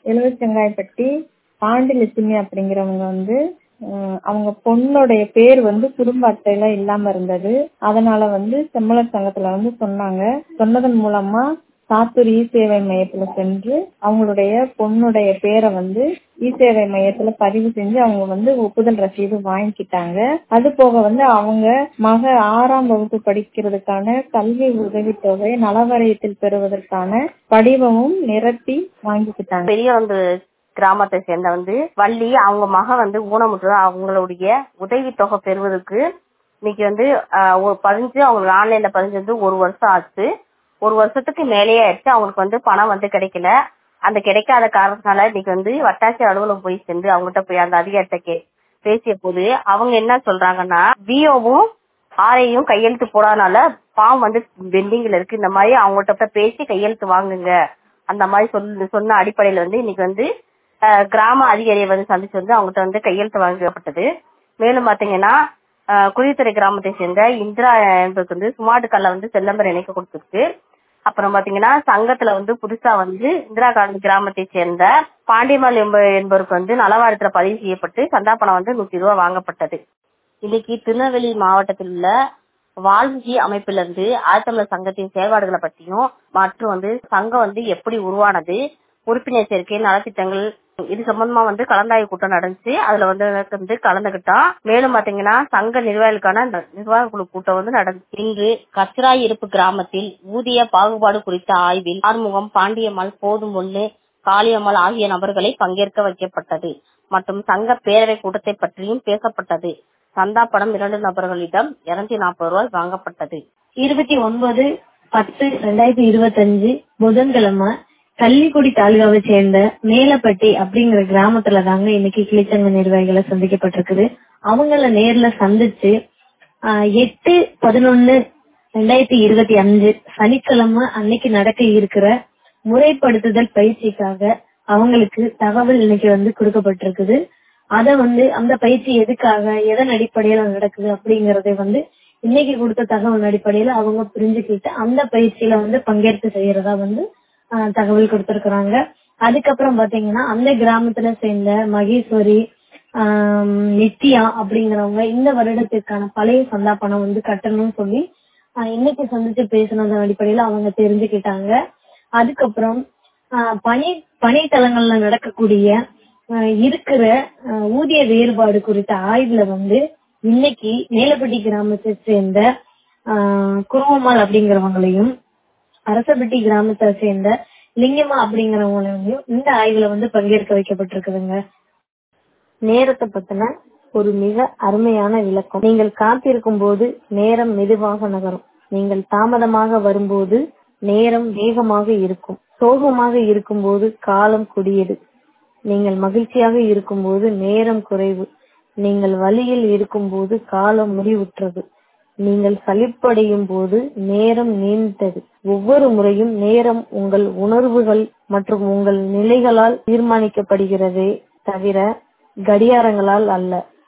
எழுவச்சங்காயப்பட்டி பாண்டிலட்சுமி அப்படிங்கிறவங்க வந்து அஹ், அவங்க பொண்ணுடைய பேர் வந்து குடும்ப அட்டையில இல்லாம இருந்தது அதனால வந்து செம்மலர் சங்கத்துல வந்து சொன்னாங்க சொன்னதன் மூலமா சாத்தூர் இ சேவை மையத்துல சென்று அவங்களுடைய பொண்ணுடைய பேரை வந்து இ சேவை மையத்துல பதிவு செஞ்சு அவங்க வந்து ஒப்புதல் ரசீது வாங்கிக்கிட்டாங்க அது போக வந்து அவங்க மக ஆறாம் வகுப்பு படிக்கிறதுக்கான கல்வி உதவித்தொகை நலவாரியத்தில் பெறுவதற்கான படிவமும் நிரப்பி வாங்கிக்கிட்டாங்க பெரிய வந்து கிராமத்தை சேர்ந்த வந்து வள்ளி அவங்க மக வந்து ஊனமுற்று அவங்களுடைய உதவித்தொகை பெறுவதற்கு இன்னைக்கு வந்து ஆஹ், ஒரு பதிஞ்சு அவங்களுக்கு ஆன்லைன்ல பதிஞ்சு வந்து ஒரு வருஷம் ஆச்சு ஒரு வருஷத்துக்கு மேலேயே ஆயிடுச்சு அவங்களுக்கு வந்து பணம் வந்து கிடைக்கல அந்த கிடைக்காத காரணத்தினால இன்னைக்கு வந்து வட்டாட்சியர் அலுவலகம் போய் சென்று அவங்ககிட்ட போய் அந்த அதிகாரிட்ட கே பேசிய போது அவங்க என்ன சொல்றாங்கன்னா விஓவும் ஆரையும் கையெழுத்து போடாதனால ஃபார்ம் வந்து பெண்டிங்ல இருக்கு இந்த மாதிரி அவங்கள்ட்ட போய் பேசி கையெழுத்து வாங்குங்க அந்த மாதிரி சொல்லி சொன்ன அடிப்படையில வந்து இன்னைக்கு வந்து அஹ், கிராம அதிகாரியை வந்து சந்திச்சு வந்து அவங்ககிட்ட வந்து கையெழுத்து வாங்கப்பட்டது மேலும் பாத்தீங்கன்னா அஹ், குழித்துறை கிராமத்தை சேர்ந்த இந்திரா என்பதுக்கு வந்து ஸ்மார்ட் கார்டுல வந்து செல்லம்பர் இணைக்க கொடுத்துருக்கு அப்புறம் பாத்தீங்கன்னா சங்கத்துல வந்து புதுசா வந்து இந்திரா காந்தி கிராமத்தை சேர்ந்த பாண்டியம்மாள் என்ப என்பவருக்கு வந்து நலவாரியத்துல பதிவு செய்யப்பட்டு சந்தா பணம் வந்து நூத்தி ரூபாய் வாங்கப்பட்டது இன்னைக்கு திருநெல்வேலி மாவட்டத்தில் உள்ள வால்மீகி அமைப்பிலிருந்து ஆழ்த்தமிழர் சங்கத்தின் செயல்பாடுகளை பற்றியும் மற்றும் வந்து சங்கம் வந்து எப்படி உருவானது உறுப்பினர் சேர்க்கை நலத்திட்டங்கள் இது சம்பந்தமா வந்து கலந்தாய்வு கூட்டம் நடந்துச்சு அதுல வந்து எனக்கு வந்து கலந்துகிட்டோம் மேலும் பாத்தீங்கன்னா சங்க நிர்வாகிகளுக்கான இந்த நிர்வாக குழு கூட்டம் வந்து நடந்துச்சு இன்று கச்சிராய் இருப்பு கிராமத்தில் ஊதிய பாகுபாடு குறித்த ஆய்வில் ஆறுமுகம் பாண்டியம்மாள் போதும் ஒண்ணு காளியம்மாள் ஆகிய நபர்களை பங்கேற்க வைக்கப்பட்டது மற்றும் சங்க பேரவை கூட்டத்தை பற்றியும் பேசப்பட்டது சந்தா பணம் இரண்டு நபர்களிடம் இருநூத்தி நாற்பது ரூபாய் வாங்கப்பட்டது இருபத்தி ஒன்பது பத்து ரெண்டாயிரத்தி இருபத்தஞ்சு புதன்கிழமை கள்ளிக்குடி தாலுகாவை சேர்ந்த மேலப்பட்டி அப்படிங்கிற கிராமத்துல தாங்க இன்னைக்கு கிளிச்சங்க நிர்வாகிகளை சந்திக்கப்பட்டிருக்குது அவங்கள நேர்ல சந்திச்சு ஆஹ், எட்டு பதினொன்னு ரெண்டாயிரத்தி இருபத்தி அஞ்சு சனிக்கிழமை அன்னைக்கு நடக்க இருக்கிற முறைப்படுத்துதல் பயிற்சிக்காக அவங்களுக்கு தகவல் இன்னைக்கு வந்து கொடுக்கப்பட்டிருக்குது அத வந்து அந்த பயிற்சி எதுக்காக எதன் அடிப்படையில நடக்குது அப்படிங்கறதை வந்து இன்னைக்கு கொடுத்த தகவல் அடிப்படையில அவங்க புரிஞ்சுக்கிட்டு அந்த பயிற்சியில வந்து பங்கேற்று செய்யறதா வந்து ஆஹ், தகவல் கொடுத்திருக்கிறாங்க அதுக்கப்புறம் பாத்தீங்கன்னா அந்த கிராமத்துல சேர்ந்த மகேஸ்வரி ஆம், நித்யா அப்படிங்கிறவங்க இந்த வருடத்திற்கான பழைய சந்தா பணம் வந்து கட்டணும்னு சொல்லி ஆஹ், இன்னைக்கு சந்திச்சு பேசினதன் அடிப்படையில அவங்க தெரிஞ்சுக்கிட்டாங்க அதுக்கப்புறம் ஆஹ், பணி பணித்தளங்கள்ல நடக்கக்கூடிய ஆஹ், இருக்கிற ஆஹ், ஊதிய வேறுபாடு குறித்த ஆய்வுல வந்து இன்னைக்கு மேலப்பட்டி கிராமத்தை சேர்ந்த ஆஹ், குருவம்மாள் அப்படிங்கிறவங்களையும் அரசப்பட்டி கிராமத்தை சேர்ந்த லிங்கம்மா அப்படிங்கிறவங்களையும் இந்த ஆய்வுல வந்து பங்கேற்க வைக்கப்பட்டிருக்குதுங்க நேரத்தை பத்தின ஒரு மிக அருமையான விளக்கம் நீங்கள் காத்திருக்கும் போது நேரம் மெதுவாக நகரும் நீங்கள் தாமதமாக வரும்போது நேரம் வேகமாக இருக்கும் சோகமாக இருக்கும்போது காலம் கொடியது நீங்கள் மகிழ்ச்சியாக இருக்கும்போது நேரம் குறைவு நீங்கள் வழியில் இருக்கும்போது காலம் முடிவுற்றது நீங்கள் சலிப்படையும் போது நேரம் நீண்டது ஒவ்வொரு முறையும் நேரம் உங்கள் உணர்வுகள் மற்றும் உங்கள் நிலைகளால் தீர்மானிக்கப்படுகிறதே தவிர கடியாரங்களால் அல்ல